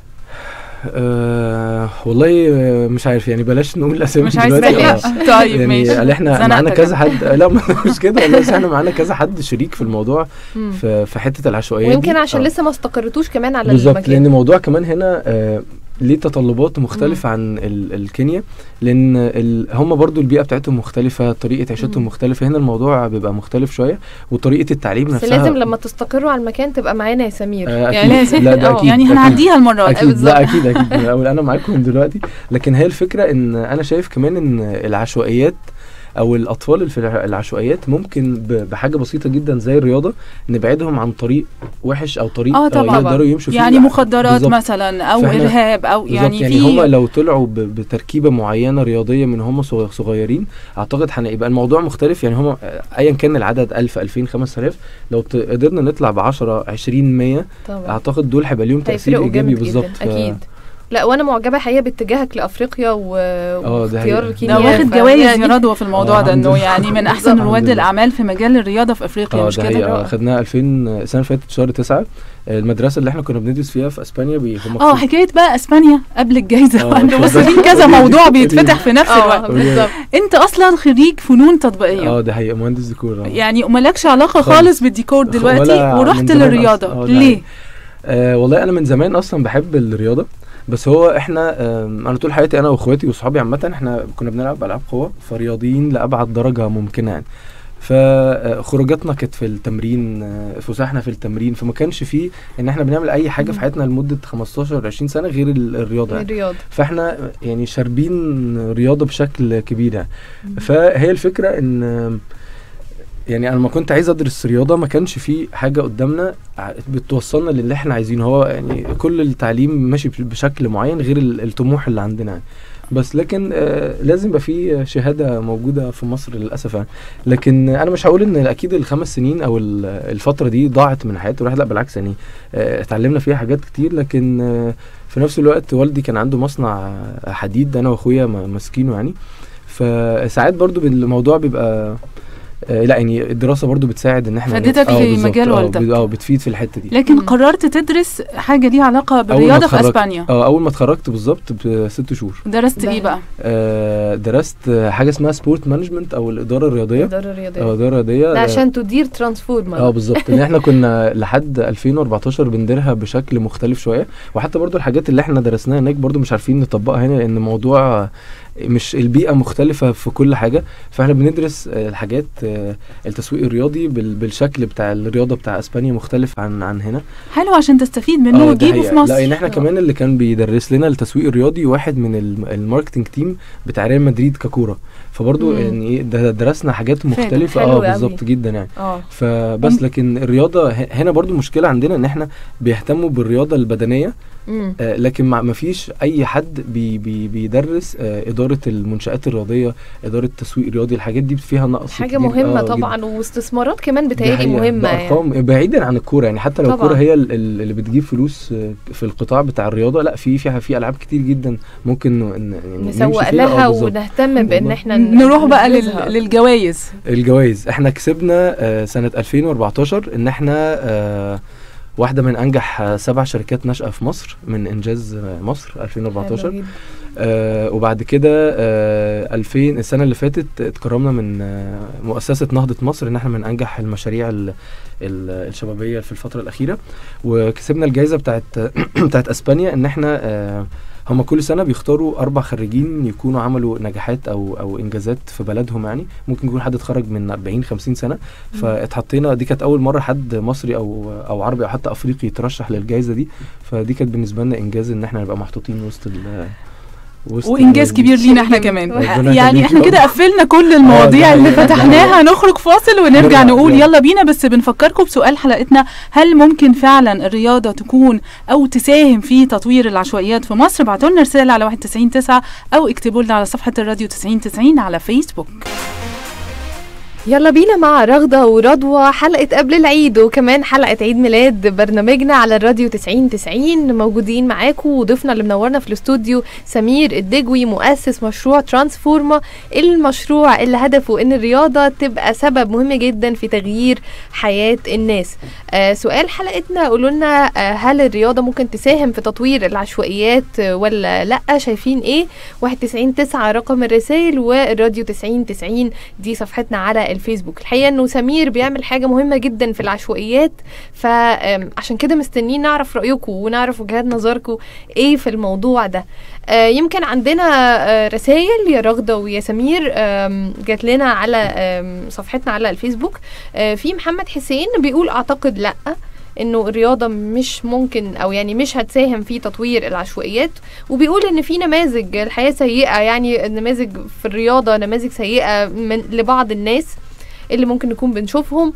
Speaker 3: آه والله آه، مش عارف يعني بلاش نقول اسامي
Speaker 4: مش عايز
Speaker 3: دلوقتي
Speaker 4: بلاش
Speaker 3: آه.
Speaker 4: طيب
Speaker 3: يعني
Speaker 4: ماشي
Speaker 3: قال احنا
Speaker 4: زنقتك
Speaker 3: معانا كذا
Speaker 4: أنا.
Speaker 3: حد لا مش كده والله بس احنا معانا كذا حد شريك في الموضوع
Speaker 2: مم.
Speaker 3: في, في حته العشوائيه
Speaker 2: ويمكن
Speaker 3: دي.
Speaker 2: عشان
Speaker 3: آه.
Speaker 2: لسه ما استقرتوش كمان على
Speaker 3: بالظبط
Speaker 2: المكان
Speaker 3: لان الموضوع كمان هنا آه ليه تطلبات مختلفة عن ال- الكينيا لأن ال هم برضو البيئة بتاعتهم مختلفة طريقة عيشتهم
Speaker 2: مم.
Speaker 3: مختلفة هنا الموضوع بيبقى مختلف شوية وطريقة التعليم
Speaker 2: بس
Speaker 3: نفسها
Speaker 2: لازم لما تستقروا على المكان تبقى معانا يا سمير
Speaker 3: آه
Speaker 4: يعني
Speaker 3: أكيد.
Speaker 4: لازم
Speaker 3: لا ده
Speaker 2: آه،
Speaker 3: أكيد
Speaker 4: يعني
Speaker 3: أكيد.
Speaker 4: هنعديها المره دي
Speaker 3: اكيد
Speaker 2: بالظبط.
Speaker 3: لا اكيد اكيد من الاول انا معاكم من دلوقتي لكن هي الفكره ان انا شايف كمان ان العشوائيات او الاطفال اللي في الع- العشوائيات ممكن ب- بحاجه بسيطه جدا زي الرياضه نبعدهم عن طريق وحش او طريق
Speaker 4: اه طبعا.
Speaker 3: يقدروا يمشوا فيه
Speaker 4: يعني
Speaker 3: لا،
Speaker 4: مخدرات
Speaker 3: بالظبط.
Speaker 4: مثلا او
Speaker 3: فإحنا-
Speaker 4: ارهاب او
Speaker 3: بالظبط
Speaker 4: يعني,
Speaker 3: يعني هم
Speaker 4: في
Speaker 3: لو طلعوا ب- بتركيبه معينه رياضيه من هم صغ- صغيرين اعتقد هيبقى الموضوع مختلف يعني هم ايا كان العدد 1000 2000 5000 لو ت- قدرنا نطلع ب 10 20 100
Speaker 2: طبعا
Speaker 3: اعتقد دول هيبقى ليهم تاثير
Speaker 2: هيفرقوا
Speaker 3: ايجابي
Speaker 2: جامد
Speaker 3: بالظبط
Speaker 2: جدا اكيد لا وانا معجبه حقيقه باتجاهك لافريقيا و...
Speaker 3: ده
Speaker 2: واختيار
Speaker 3: حقيقة.
Speaker 2: كينيا
Speaker 4: ده واخد
Speaker 2: ف-
Speaker 4: جوائز
Speaker 2: يعني-
Speaker 4: يا رضوى في الموضوع
Speaker 3: آه،
Speaker 4: ده
Speaker 3: الحمد
Speaker 4: انه
Speaker 3: لله.
Speaker 4: يعني من احسن
Speaker 2: بالظبط.
Speaker 4: رواد
Speaker 3: الحمد لله.
Speaker 4: الاعمال في مجال الرياضه في افريقيا
Speaker 3: اه
Speaker 4: مش
Speaker 3: ده
Speaker 4: كده
Speaker 3: حقيقة خدناها 2000 السنة اللي فاتت شهر 9 المدرسة اللي احنا كنا بندرس فيها في اسبانيا بي هم
Speaker 4: اه حكايه بقى اسبانيا قبل الجائزه
Speaker 3: آه،
Speaker 4: وانت بص
Speaker 3: اتفضل.
Speaker 4: في كذا موضوع بيتفتح في نفس
Speaker 2: اه
Speaker 4: الوقت
Speaker 2: بالظبط
Speaker 4: انت اصلا خريج فنون تطبيقيه
Speaker 3: اه ده حقيقة مهندس ديكور آه.
Speaker 4: يعني مالكش علاقه
Speaker 3: خالص.
Speaker 4: خالص بالديكور
Speaker 3: خ-
Speaker 4: دلوقتي
Speaker 3: ولا من
Speaker 4: ورحت
Speaker 3: زمان
Speaker 4: للرياضه
Speaker 3: أصلاً. آه، ده
Speaker 4: ليه
Speaker 3: حقيقة. آه والله انا من زمان اصلا بحب الرياضة بس هو احنا آم، انا طول حياتي انا واخواتي واصحابي عامة احنا كنا بنلعب العاب قوة فرياضيين لابعد درجة ممكنة يعني فخروجاتنا كانت في التمرين آه، فسحنا في التمرين فما كانش فيه ان احنا بنعمل اي حاجة في حياتنا لمدة 15 20 سنة غير ال- الرياضة يعني.
Speaker 2: الرياض
Speaker 3: فاحنا يعني شاربين رياضه بشكل كبير يعني فهي الفكره ان يعني انا لما كنت عايز ادرس رياضه ما كانش في حاجه قدامنا ع- بتوصلنا للي احنا عايزينه هو يعني كل التعليم ماشي بش- بشكل معين غير ال- الطموح اللي عندنا يعني. بس لكن آه لازم يبقى في شهاده موجوده في مصر للاسف يعني لكن انا مش هقول ان اكيد الخمس سنين او ال- الفتره دي ضاعت من حياه الواحد لا بالعكس يعني آه اتعلمنا فيها حاجات كتير لكن آه في نفس الوقت والدي كان عنده مصنع حديد انا واخويا ما- ماسكينه يعني فساعات برضو الموضوع بيبقى آه لا يعني الدراسه برضو بتساعد ان احنا
Speaker 4: فادتك
Speaker 3: آه،
Speaker 4: في
Speaker 3: بالظبط،
Speaker 4: مجال
Speaker 3: آه،
Speaker 4: والدك.
Speaker 3: بت- اه بتفيد في الحته دي
Speaker 4: لكن
Speaker 2: مم.
Speaker 4: قررت تدرس حاجه ليها علاقه
Speaker 3: أول ما
Speaker 4: بالرياضه في
Speaker 3: اتخرجت-
Speaker 4: اسبانيا
Speaker 3: اه اول ما اتخرجت بالظبط بست شهور
Speaker 4: درست
Speaker 2: ده-
Speaker 4: ايه بقى
Speaker 3: آه درست حاجه اسمها سبورت مانجمنت او الاداره الرياضيه
Speaker 2: الاداره
Speaker 3: اه
Speaker 2: الرياضيه
Speaker 3: الاداره الرياضيه
Speaker 2: ده
Speaker 3: آه،
Speaker 2: عشان تدير ترانسفورمر
Speaker 3: اه بالظبط ان احنا كنا لحد 2014 بنديرها بشكل مختلف شويه وحتى برضو الحاجات اللي احنا درسناها هناك برضو مش عارفين نطبقها هنا لان موضوع مش البيئه مختلفه في كل حاجه فاحنا بندرس آه، الحاجات آه، التسويق الرياضي بال- بالشكل بتاع الرياضه بتاع اسبانيا مختلف عن عن هنا
Speaker 4: حلو عشان تستفيد منه
Speaker 3: آه، ده
Speaker 4: وتجيبه
Speaker 3: حقيقة.
Speaker 4: في مصر
Speaker 3: لا ان احنا
Speaker 2: آه.
Speaker 3: كمان اللي كان بيدرس لنا التسويق الرياضي واحد من الم- الماركتنج تيم بتاع ريال مدريد ككوره فبرضه
Speaker 2: مم.
Speaker 3: يعني ايه ده درسنا حاجات مختلفه
Speaker 2: حلو
Speaker 3: اه
Speaker 2: أوي.
Speaker 3: بالظبط جدا يعني
Speaker 2: اه
Speaker 3: فبس
Speaker 4: مم.
Speaker 3: لكن الرياضه ه- هنا برضو مشكله عندنا ان احنا بيهتموا بالرياضه البدنيه
Speaker 2: مم.
Speaker 3: آه، لكن ما ما فيش اي حد بي بي بيدرس آه، اداره المنشات الرياضيه اداره التسويق الرياضي الحاجات دي فيها نقص
Speaker 2: حاجه
Speaker 3: كتير.
Speaker 2: مهمه
Speaker 3: آه،
Speaker 2: طبعا واستثمارات كمان
Speaker 3: دي
Speaker 2: بتهيألي
Speaker 3: حقيقة.
Speaker 2: مهمه يعني
Speaker 3: بأرقام بعيدا عن الكوره يعني حتى لو
Speaker 2: طبعاً.
Speaker 3: الكوره هي ال- ال- اللي بتجيب فلوس آه، في القطاع بتاع الرياضه لا في فيها في العاب كتير جدا ممكن ن- ن- يعني نمشي
Speaker 2: نسوق
Speaker 3: فيها. آه،
Speaker 2: لها
Speaker 3: بالظبط.
Speaker 2: ونهتم بان
Speaker 3: والله.
Speaker 2: احنا
Speaker 4: نروح بقى
Speaker 2: ننفذها.
Speaker 4: لل... للجوائز
Speaker 3: الجوائز احنا كسبنا آه، سنة 2014 ان احنا آه، واحدة من انجح آه، سبع شركات ناشئة في مصر من انجاز آه، مصر
Speaker 2: حلو
Speaker 3: 2014
Speaker 2: جدا.
Speaker 3: آه وبعد كده آه 2000 السنة اللي فاتت اتكرمنا من آه مؤسسة نهضة مصر ان احنا من انجح المشاريع ال ال الشبابية في الفترة الأخيرة وكسبنا الجائزة بتاعت بتاعت اسبانيا ان احنا آه هم كل سنة بيختاروا أربع خريجين يكونوا عملوا نجاحات أو أو إنجازات في بلدهم يعني ممكن يكون حد اتخرج من 40 50 سنة فاتحطينا دي كانت أول مرة حد مصري أو أو عربي أو حتى أفريقي يترشح للجائزة دي فدي كانت بالنسبة لنا إنجاز إن احنا نبقى محطوطين وسط ال وسط
Speaker 4: وانجاز
Speaker 3: ال-
Speaker 4: كبير لينا احنا
Speaker 2: شيء
Speaker 4: كمان
Speaker 2: جميل.
Speaker 3: ربنا
Speaker 4: يعني
Speaker 3: يخليك.
Speaker 4: احنا كده قفلنا كل المواضيع
Speaker 3: ده
Speaker 4: اللي
Speaker 3: حقيقة.
Speaker 4: فتحناها نخرج فاصل ونرجع
Speaker 3: نرجع.
Speaker 4: نقول
Speaker 3: يلا.
Speaker 4: يلا بينا بس بنفكركم بسؤال حلقتنا هل ممكن فعلا الرياضه تكون او تساهم في تطوير العشوائيات في مصر ابعتوا لنا رساله على 1909 او اكتبوا لنا على صفحه الراديو 9090 على فيسبوك
Speaker 2: يلا بينا مع رغدة ورضوى حلقة قبل العيد وكمان حلقة عيد ميلاد برنامجنا على الراديو 90 90 موجودين معاكم وضيفنا اللي منورنا في الاستوديو سمير الدجوي مؤسس مشروع ترانسفورما المشروع اللي هدفه ان الرياضة تبقى سبب مهم جدا في تغيير حياة الناس آه سؤال حلقتنا قولوا لنا آه هل الرياضة ممكن تساهم في تطوير العشوائيات آه، ولا لا شايفين ايه 199 9 رقم الرسائل والراديو 90 90 دي صفحتنا على الفيسبوك الحقيقه انه سمير بيعمل حاجه مهمه جدا في العشوائيات فعشان كده مستنيين نعرف رايكم ونعرف وجهات نظركم ايه في الموضوع ده آه، يمكن عندنا آه، رسائل يا رغده ويا سمير آم، جات لنا على آم، صفحتنا على الفيسبوك آه، في محمد حسين بيقول اعتقد لا انه الرياضه مش ممكن او يعني مش هتساهم في تطوير العشوائيات وبيقول ان في نماذج الحياه سيئه يعني نماذج في الرياضه نماذج سيئه من لبعض الناس اللي ممكن نكون بنشوفهم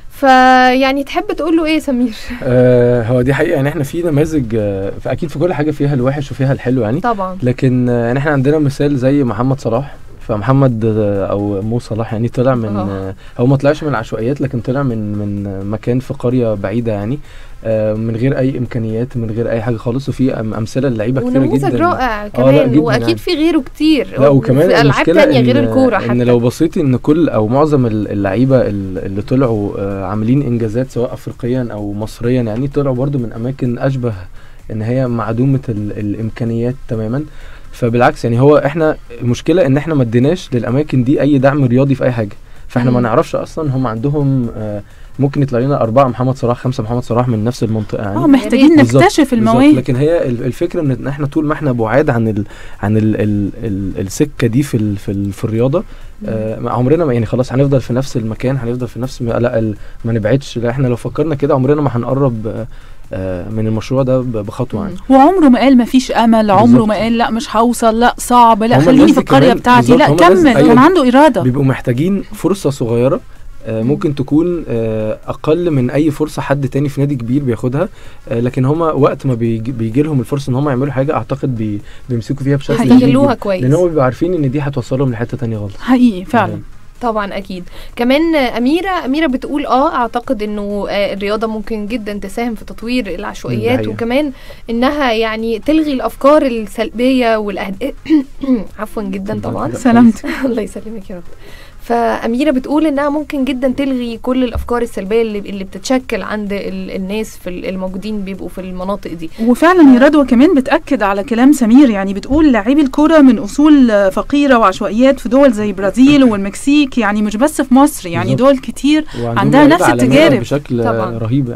Speaker 2: فيعني تحب تقول له ايه يا سمير
Speaker 3: آه هو دي حقيقة يعني احنا في نماذج آه فأكيد في كل حاجة فيها الوحش وفيها الحلو يعني
Speaker 2: طبعا
Speaker 3: لكن آه يعني احنا عندنا مثال زي محمد صلاح فمحمد آه، او مو صلاح يعني طلع من
Speaker 2: آه.
Speaker 3: آه هو ما طلعش من العشوائيات لكن طلع من من آه، مكان في قريه بعيده يعني آه من غير اي امكانيات من غير اي حاجه خالص وفي أم- امثله للعيبه كتيره
Speaker 2: ونموذج
Speaker 3: جدا
Speaker 2: رائع
Speaker 3: لا،
Speaker 2: كمان
Speaker 3: جداً
Speaker 2: واكيد
Speaker 3: يعني.
Speaker 2: في غيره كتير
Speaker 3: لا وكمان
Speaker 2: في العاب
Speaker 3: المشكله
Speaker 2: تانية
Speaker 3: إن
Speaker 2: غير الكوره حتى
Speaker 3: ان لو بصيتي ان كل او معظم ال- اللعيبه ال- اللي طلعوا آه، عاملين انجازات سواء افريقيا او مصريا يعني طلعوا برضو من اماكن اشبه ان هي معدومه ال- الامكانيات تماما فبالعكس يعني هو احنا المشكله ان احنا ما اديناش للاماكن دي اي دعم رياضي في اي حاجه فاحنا ما
Speaker 2: مم.
Speaker 3: نعرفش اصلا هم عندهم آه، ممكن يطلع لنا اربعه محمد صلاح خمسه محمد صلاح من نفس المنطقه يعني
Speaker 4: اه محتاجين
Speaker 3: بالظبط،
Speaker 4: نكتشف
Speaker 3: بالظبط.
Speaker 4: المواهب
Speaker 3: لكن هي ال- الفكره ان إن احنا طول ما احنا بعاد عن ال عن ال ال ال السكه دي في ال في, ال في الرياضه آه ما عمرنا ما يعني خلاص هنفضل في نفس المكان هنفضل في نفس لا ال- ما نبعدش لا احنا لو فكرنا كده عمرنا ما هنقرب آه، آه من المشروع ده ب- بخطوه يعني
Speaker 4: وعمره ما قال ما فيش امل عمره
Speaker 3: بالظبط.
Speaker 4: ما قال لا مش هوصل لا صعب لا
Speaker 3: هما
Speaker 4: خليني
Speaker 3: الناس
Speaker 4: في
Speaker 3: دي
Speaker 4: القريه
Speaker 3: كمان-
Speaker 4: بتاعتي
Speaker 3: بالظبط،
Speaker 4: لا
Speaker 3: هما الناس-
Speaker 4: كمل
Speaker 3: أيوة.
Speaker 4: كان عنده اراده
Speaker 3: بيبقوا محتاجين فرصه صغيره آه ممكن تكون آه اقل من اي فرصه حد تاني في نادي كبير بياخدها آه لكن هما وقت ما بيجي, بيجي لهم الفرصه ان هما يعملوا حاجه اعتقد بي بيمسكوا فيها بشكل
Speaker 4: حقيقي.
Speaker 3: جديد
Speaker 2: يستغلوها
Speaker 3: جداً.
Speaker 2: كويس
Speaker 3: لان هم بيبقوا عارفين ان دي هتوصلهم لحته تانية غلط
Speaker 4: حقيقي فعلا
Speaker 2: طبعا اكيد كمان آه، اميره اميره بتقول اه اعتقد انه آه، الرياضه ممكن جدا تساهم في تطوير العشوائيات
Speaker 3: حقيقة.
Speaker 2: وكمان انها يعني تلغي الافكار السلبيه والاهداف عفوا جدا طبعا
Speaker 4: سلامتك
Speaker 2: الله يسلمك يا رب فأميرة بتقول إنها ممكن جدا تلغي كل الأفكار السلبية اللي, اللي بتتشكل عند ال- الناس في ال- الموجودين بيبقوا في المناطق دي
Speaker 4: وفعلا يا رضوى كمان بتاكد على كلام سمير يعني بتقول لاعبي الكوره من اصول آه، فقيره وعشوائيات في دول زي برازيل والمكسيك يعني مش بس في مصر يعني
Speaker 3: بالظبط.
Speaker 4: دول كتير
Speaker 3: وعندهم
Speaker 4: عندها
Speaker 3: لعيبة
Speaker 4: نفس
Speaker 3: عالمية
Speaker 4: التجارب.
Speaker 3: بشكل
Speaker 2: طبعاً.
Speaker 3: طبعا. رهيب يعني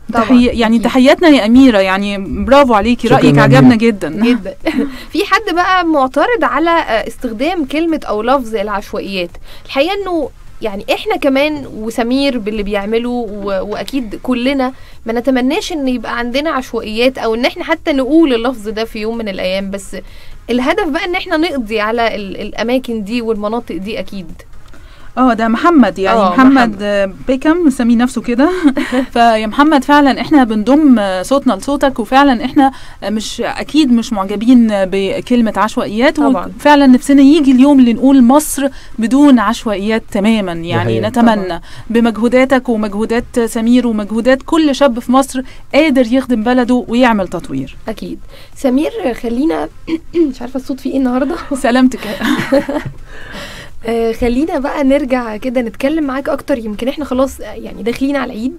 Speaker 2: طبعاً،
Speaker 4: تحية يعني
Speaker 2: أكيد.
Speaker 4: تحياتنا يا اميره يعني برافو عليكي
Speaker 3: شكراً
Speaker 4: رايك
Speaker 3: يا
Speaker 4: عجبنا
Speaker 3: أميرة.
Speaker 4: جدا
Speaker 2: جدا في حد بقى معترض على آه، استخدام كلمة أو لفظ العشوائيات الحقيقة إنه يعني احنا كمان وسمير باللي بيعمله و... واكيد كلنا ما نتمناش ان يبقى عندنا عشوائيات او ان احنا حتى نقول اللفظ ده في يوم من الايام بس الهدف بقى ان احنا نقضي على ال... الاماكن دي والمناطق دي اكيد
Speaker 4: اه ده محمد يعني
Speaker 2: آه،
Speaker 4: محمد,
Speaker 2: محمد.
Speaker 4: آه، بيكم مسمي نفسه كده فيا محمد فعلا احنا بنضم آه، صوتنا لصوتك وفعلا احنا آه، مش اكيد مش معجبين آه، بكلمه عشوائيات
Speaker 2: طبعاً.
Speaker 4: وفعلا نفسنا يجي اليوم اللي نقول مصر بدون عشوائيات تماما يعني
Speaker 3: حقيقة.
Speaker 4: نتمنى بمجهوداتك ومجهودات سمير ومجهودات كل شاب في مصر قادر يخدم بلده ويعمل تطوير
Speaker 2: اكيد سمير خلينا مش عارفه الصوت فيه ايه النهارده
Speaker 4: سلامتك
Speaker 2: آه، خلينا بقى نرجع كده نتكلم معاك اكتر يمكن احنا خلاص آه، يعني داخلين على العيد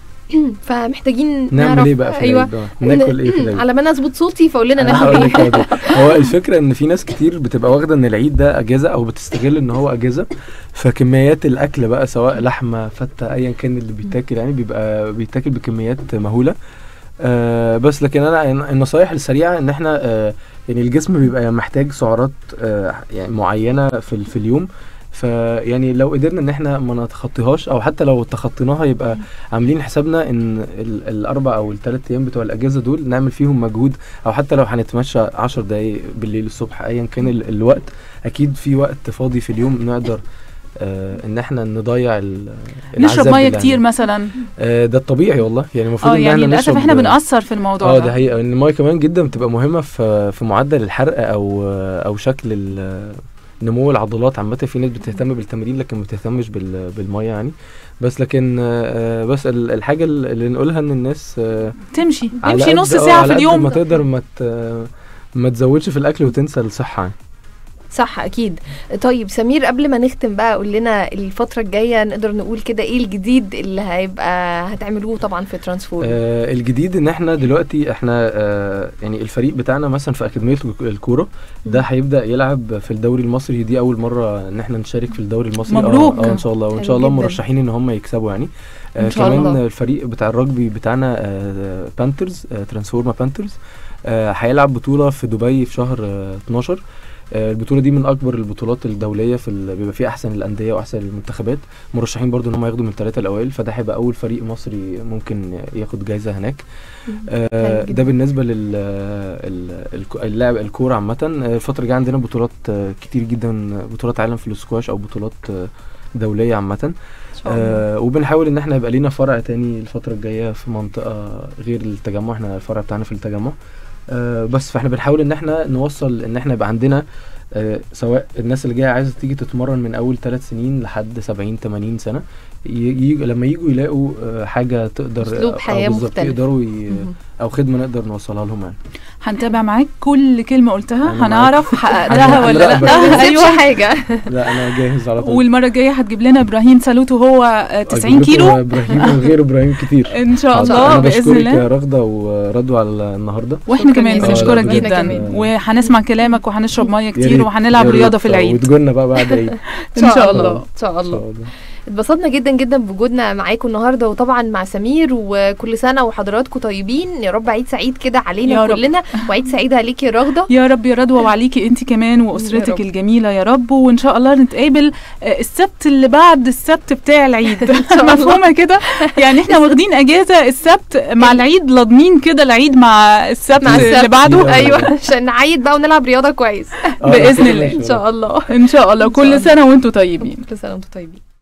Speaker 2: فمحتاجين
Speaker 3: نعمل
Speaker 2: نعرف
Speaker 3: ايه بقى في
Speaker 2: ايوه
Speaker 3: العيد ده؟ ناكل ايه في العيد
Speaker 2: على ما انا اظبط صوتي فقول لنا
Speaker 3: أنا
Speaker 2: ناكل
Speaker 3: هقول
Speaker 2: ايه
Speaker 3: لك على ده. هو الفكره ان في ناس كتير بتبقى واخده ان العيد ده اجازه او بتستغل ان هو اجازه فكميات الاكل بقى سواء لحمه فته ايا كان اللي بيتاكل يعني بيبقى بيتاكل بكميات مهوله آه بس لكن انا النصايح السريعه ان احنا آه يعني الجسم بيبقى محتاج سعرات آه يعني معينه في ال- في اليوم فيعني لو قدرنا ان احنا ما نتخطيهاش او حتى لو تخطيناها يبقى عاملين حسابنا ان ال- الاربع او الثلاث ايام بتوع الاجازه دول نعمل فيهم مجهود او حتى لو هنتمشى 10 دقايق بالليل الصبح ايا كان ال- الوقت اكيد في وقت فاضي في اليوم نقدر آه ان احنا نضيع ال-
Speaker 4: نشرب
Speaker 3: العذاب
Speaker 4: ميه
Speaker 3: اللي
Speaker 4: كتير
Speaker 3: عندنا.
Speaker 4: مثلا
Speaker 3: آه ده الطبيعي والله يعني المفروض
Speaker 4: اه
Speaker 3: ان
Speaker 4: يعني
Speaker 3: احنا
Speaker 4: للاسف
Speaker 3: نشرب
Speaker 4: احنا بنأثر في الموضوع
Speaker 3: اه ده حقيقة ان المايه كمان جدا بتبقى مهمة في في معدل الحرق او او شكل ال- نمو العضلات عامة في ناس بتهتم بالتمرين لكن ما بتهتمش بال- بالمية يعني بس لكن آه، بس ال- الحاجة اللي نقولها ان الناس آه،
Speaker 4: تمشي
Speaker 3: على
Speaker 4: تمشي
Speaker 3: قد-
Speaker 4: نص
Speaker 3: آه،
Speaker 4: ساعه
Speaker 3: على
Speaker 4: في
Speaker 3: قد
Speaker 4: اليوم
Speaker 3: ما تقدر ما ت- ما تزودش في الاكل وتنسى الصحة يعني.
Speaker 2: صح اكيد طيب سمير قبل ما نختم بقى قول لنا الفتره الجايه نقدر نقول كده ايه الجديد اللي هيبقى هتعملوه طبعا في ترانسفورم
Speaker 3: آه الجديد ان احنا دلوقتي احنا آه يعني الفريق بتاعنا مثلا في اكاديميه الك- الكوره ده هيبدا يلعب في الدوري المصري دي اول مره ان احنا نشارك في الدوري المصري
Speaker 4: مبروك.
Speaker 3: اه, آه ان شاء الله وان
Speaker 2: حلو
Speaker 3: شاء الله
Speaker 2: جداً.
Speaker 3: مرشحين ان هم يكسبوا يعني آه
Speaker 2: إن شاء
Speaker 3: كمان
Speaker 2: الله.
Speaker 3: الفريق بتاع الرجبي بتاعنا آه بانترز آه ترانسفورما بانترز آه هيلعب بطوله في دبي في شهر آه 12 آه، البطوله دي من اكبر البطولات الدوليه في ال- بيبقى فيها احسن الانديه واحسن المنتخبات مرشحين برضو ان هم ياخدوا من الثلاثه الاوائل فده هيبقى اول فريق مصري ممكن ياخد جايزه هناك آه،
Speaker 2: حلو جدا.
Speaker 3: ده بالنسبه لل ال- الك- اللاعب الكوره عامه آه، الفتره الجايه عندنا بطولات آه، كتير جدا بطولات عالم في السكواش او بطولات آه، دوليه عامه
Speaker 2: ان شاء الله
Speaker 3: آه وبنحاول ان احنا يبقى لينا فرع تاني الفتره الجايه في منطقه غير التجمع احنا الفرع بتاعنا في التجمع آه بس فاحنا بنحاول ان احنا نوصل ان احنا يبقى عندنا آه سواء الناس اللي جايه عايزه تيجي تتمرن من اول ثلاث سنين لحد 70 80 سنه ي- يجي لما يجوا يلاقوا آه حاجه تقدر
Speaker 2: أسلوب
Speaker 3: آه،
Speaker 2: حياة
Speaker 3: بالظبط
Speaker 2: مختلف.
Speaker 3: يقدروا ي...
Speaker 2: مهم.
Speaker 3: او خدمه نقدر نوصلها لهم يعني
Speaker 4: هنتابع معاك كل كلمه قلتها
Speaker 3: أنا
Speaker 4: هنعرف حققتها
Speaker 3: أنا-
Speaker 4: ولا
Speaker 3: أنا
Speaker 4: لا
Speaker 2: ما
Speaker 4: ايوه
Speaker 2: نسيبش حاجه
Speaker 3: لا انا جاهز على طول
Speaker 4: والمره الجايه هتجيب لنا ابراهيم سالوت وهو آه، 90
Speaker 3: أجيب لكم
Speaker 4: كيلو
Speaker 3: ابراهيم وغير ابراهيم كتير
Speaker 4: ان شاء
Speaker 3: حاضر.
Speaker 4: الله
Speaker 3: انا
Speaker 4: باذن
Speaker 3: بشكرك
Speaker 4: الله
Speaker 3: يا رغده ورضوى على النهارده
Speaker 4: واحنا
Speaker 2: شكراً
Speaker 4: كمان
Speaker 2: جزيلاً.
Speaker 4: بنشكرك
Speaker 3: آه، لا،
Speaker 4: جدا
Speaker 3: بجد.
Speaker 4: وهنسمع كلامك وهنشرب ميه
Speaker 3: يا
Speaker 4: كتير
Speaker 3: ريت-
Speaker 4: وهنلعب
Speaker 3: يا ريت.
Speaker 4: رياضه في العيد
Speaker 3: وتجولنا بقى بعد العيد
Speaker 4: ان شاء
Speaker 2: الله
Speaker 4: الله
Speaker 2: ان شاء
Speaker 3: ان
Speaker 2: الله
Speaker 3: شاء الله
Speaker 2: اتبسطنا جدا جدا بوجودنا معاكم النهارده وطبعا مع سمير وكل سنه وحضراتكم طيبين يا رب عيد سعيد كده علينا
Speaker 4: يا رب.
Speaker 2: كلنا وعيد سعيد عليك يا رغده
Speaker 4: يا رب يا رضوى وعليكي انت كمان
Speaker 2: يا
Speaker 4: واسرتك
Speaker 2: رب.
Speaker 4: الجميله يا رب وان شاء الله نتقابل آه، السبت اللي بعد السبت بتاع العيد
Speaker 2: الله.
Speaker 4: مفهومه كده يعني احنا واخدين اجازه السبت مع العيد لاضمين كده العيد مع السبت,
Speaker 2: مع السبت
Speaker 4: اللي بعده
Speaker 2: ايوه عشان نعيد بقى ونلعب رياضه كويس
Speaker 3: آه،
Speaker 4: بإذن
Speaker 3: كده
Speaker 4: الله.
Speaker 3: ماشي.
Speaker 2: ان شاء الله
Speaker 4: ان شاء الله
Speaker 2: إن شاء
Speaker 4: كل
Speaker 2: الله.
Speaker 4: سنه وانتم طيبين
Speaker 2: كل سنه وانتم طيبين